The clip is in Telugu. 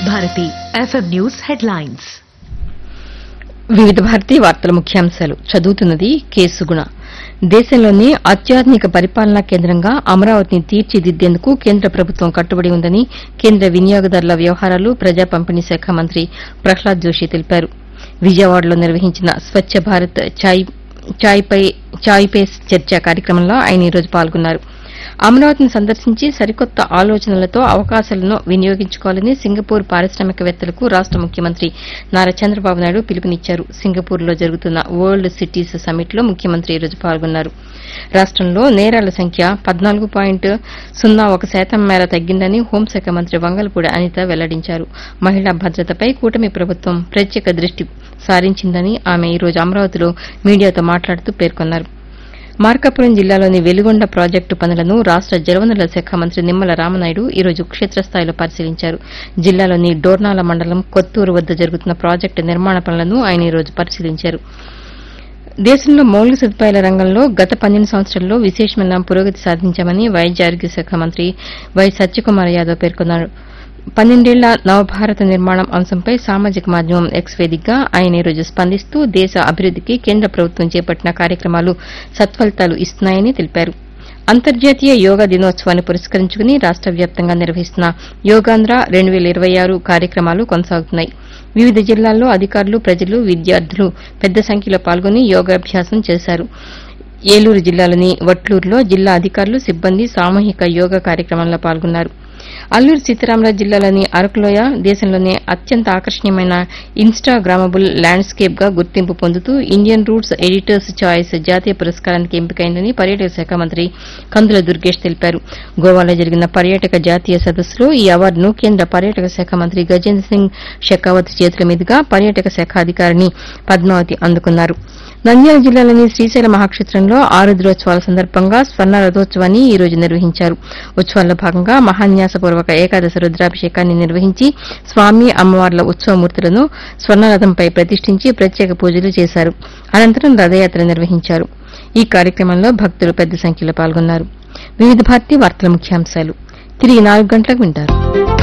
వివిధ భారతి ఎఫ్ఎం న్యూస్ హెడ్లైన్స్ వివిధ భారతీ వార్తల ముఖ్యాంశాలు చదువుతున్నది కేసుగుణ దేశంలోనే అత్యాధునిక పరిపాలనా కేంద్రంగా అమరావతిని తీర్చిదిద్దేందుకు కేంద్ర ప్రభుత్వం కట్టుబడి ఉందని కేంద్ర వినియోగదారుల వ్యవహారాలు ప్రజా పంపిణీ శాఖ మంత్రి ప్రహ్లాద్ జోషి తెలిపారు విజయవాడలో నిర్వహించిన స్వచ్ఛ భారత్ చాయ్ చాయ్ పై చాయ్ పే చర్చ కార్యక్రమంలో ఆయన ఈరోజు పాల్గొన్నారు అమరావతిని సందర్శించి సరికొత్త ఆలోచనలతో అవకాశాలను వినియోగించుకోవాలని సింగపూర్ పారిశ్రామికవేత్తలకు రాష్ట ముఖ్యమంత్రి నారా చంద్రబాబు నాయుడు పిలుపునిచ్చారు సింగపూర్లో జరుగుతున్న వరల్డ్ సిటీస్ సమ్మిట్లో ముఖ్యమంత్రి ఈరోజు పాల్గొన్నారు రాష్టంలో నేరాల సంఖ్య పద్నాలుగు పాయింట్ సున్నా ఒక శాతం మేర తగ్గిందని హోంశాఖ మంత్రి వంగలపూడి అనిత వెల్లడించారు మహిళా భద్రతపై కూటమి ప్రభుత్వం ప్రత్యేక దృష్టి సారించిందని ఆమె ఈరోజు అమరావతిలో మీడియాతో మాట్లాడుతూ పేర్కొన్నారు మార్కాపురం జిల్లాలోని వెలుగొండ ప్రాజెక్టు పనులను రాష్ట జలవనరుల శాఖ మంత్రి నిమ్మల రామనాయుడు ఈరోజు క్షేత్రస్థాయిలో పరిశీలించారు జిల్లాలోని డోర్నాల మండలం కొత్తూరు వద్ద జరుగుతున్న ప్రాజెక్టు నిర్మాణ పనులను ఆయన ఈరోజు పరిశీలించారు దేశంలో మౌలిక సదుపాయాల రంగంలో గత పన్నెండు సంవత్సరాల్లో విశేషమైన పురోగతి సాధించామని వైద్య ఆరోగ్య శాఖ మంత్రి వై సత్యకుమార్ యాదవ్ పేర్కొన్నారు పన్నెండేళ్ల నవభారత నిర్మాణం అంశంపై సామాజిక మాధ్యమం ఎక్స్ వేదికగా ఆయన ఈరోజు స్పందిస్తూ దేశ అభివృద్దికి కేంద్ర ప్రభుత్వం చేపట్టిన కార్యక్రమాలు సత్ఫలితాలు ఇస్తున్నాయని తెలిపారు అంతర్జాతీయ యోగా దినోత్సవాన్ని పురస్కరించుకుని రాష్ట వ్యాప్తంగా నిర్వహిస్తున్న యోగాంధ్ర రెండు వేల ఇరవై ఆరు కార్యక్రమాలు కొనసాగుతున్నాయి వివిధ జిల్లాల్లో అధికారులు ప్రజలు విద్యార్థులు పెద్ద సంఖ్యలో పాల్గొని యోగాభ్యాసం చేశారు ఏలూరు జిల్లాలోని వట్లూరులో జిల్లా అధికారులు సిబ్బంది సామూహిక యోగా కార్యక్రమంలో పాల్గొన్నారు అల్లూరు సీతారామరాజు జిల్లాలోని అరకులోయ దేశంలోనే అత్యంత ఆకర్షణీయమైన ఇన్స్టాగ్రామబుల్ ల్యాండ్స్కేప్ గా గుర్తింపు పొందుతూ ఇండియన్ రూట్స్ ఎడిటర్స్ చాయిస్ జాతీయ పురస్కారానికి ఎంపికైందని పర్యాటక శాఖ మంత్రి కందుల దుర్గేష్ తెలిపారు గోవాలో జరిగిన పర్యాటక జాతీయ సదస్సులో ఈ అవార్డును కేంద్ర పర్యాటక శాఖ మంత్రి గజేంద్ర సింగ్ షెకావత్ చేతుల మీదుగా పర్యాటక శాఖ అధికారిని పద్మావతి అందుకున్నారు నంద్యాల జిల్లాలోని శ్రీశైల మహాక్షేత్రంలో ఆరు దినోత్సవాల సందర్భంగా స్వర్ణ రథోత్సవాన్ని ఈ రోజు నిర్వహించారు ఉత్సవాల్లో భాగంగా మహాన్యాసపూర్వక ఏకాదశ రుద్రాభిషేకాన్ని నిర్వహించి స్వామి అమ్మవార్ల ఉత్సవమూర్తులను స్వర్ణరథంపై ప్రతిష్ఠించి ప్రత్యేక పూజలు చేశారు అనంతరం రథయాత్ర నిర్వహించారు ఈ కార్యక్రమంలో భక్తులు పెద్ద సంఖ్యలో పాల్గొన్నారు వివిధ భారతీ వార్తల ముఖ్యాంశాలు తిరిగి నాలుగు గంటలకు వింటారు